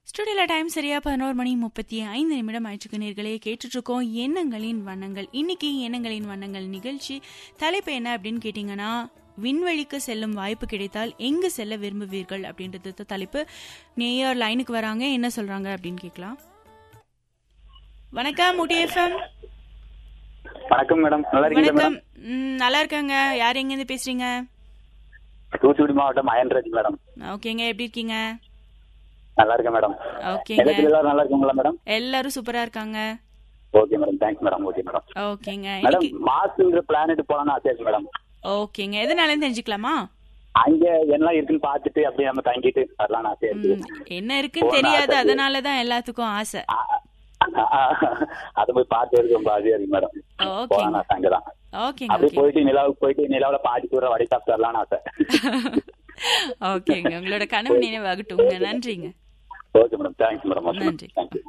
ஸ்டுடியோல time சரியா பதினோரு மணி முப்பத்தி ஐந்து நிமிடம் ஆயிடுச்சுக்கு நேர்களே கேட்டுட்டு இருக்கோம் எண்ணங்களின் வண்ணங்கள் இன்னைக்கு எண்ணங்களின் வண்ணங்கள் நிகழ்ச்சி தலைப்பு என்ன அப்படின்னு கேட்டீங்கன்னா விண்வெளிக்கு செல்லும் வாய்ப்பு கிடைத்தால் எங்கு செல்ல விரும்புவீர்கள் அப்படின்றது தான் தலைப்பு நேயர் லைனுக்கு வராங்க என்ன சொல்றாங்க அப்படின்னு கேட்கலாம் வணக்கம் முடி எஃப்எம் வணக்கம் மேடம் நல்லா இருக்கீங்களா வணக்கம் மேடம் ம், நல்லா இருக்காங்க யார் எங்கேருந்து பேசுறீங்க தூத்துக்குடி மாவட்டம் அயன்ராஜ் மேடம் ஓகேங்க எப்படி இருக்கீங்க நல்லா இருக்கேன் மேடம் ஓகேங்க நிலத்தில் எல்லாரும் நல்லா இருக்குங்களா மேடம் எல்லாரும் சூப்பரா இருக்காங்க okay madam thanks madam okay madam ஓகேங்க மேடம் இன்னைக்கு மாசுங்கிற பிளானட் போலாம்னு ஆசை இருக்கு மேடம் ஓகேங்க எதனால தெரிஞ்சுக்கலாமா அங்க என்ன இருக்குன்னு பார்த்துட்டு அப்படியே நம்ம தங்கிட்டு வரலாம்னு ஆசையா இருக்கு ம், என்ன இருக்குன்னு போன தெரியாது ஆசை. அதனாலதான் எல்லாத்துக்கும் ஆசை ஆ, ஆ, அதை போய் பார்த்து வரைக்கும் ரொம்ப ஆசையா இருக்கு மேடம் ஓகேங்க போலாம் ஆசை அங்கதான் ஓகேங்க அப்படியே ஓகே போயிட்டு நிலாவுக்கு போயிட்டு நிலாவுல பாதி தூர வடை சாப்பிட்டு வரலாம்னு ஆசை ஓகேங்க உங்களோட கனவு நினைவாகட்டுங்க நன்றிங்க ஓகே மேடம் தேங்க்ஸ் மேடம் நன்றி. தேங்க்யூ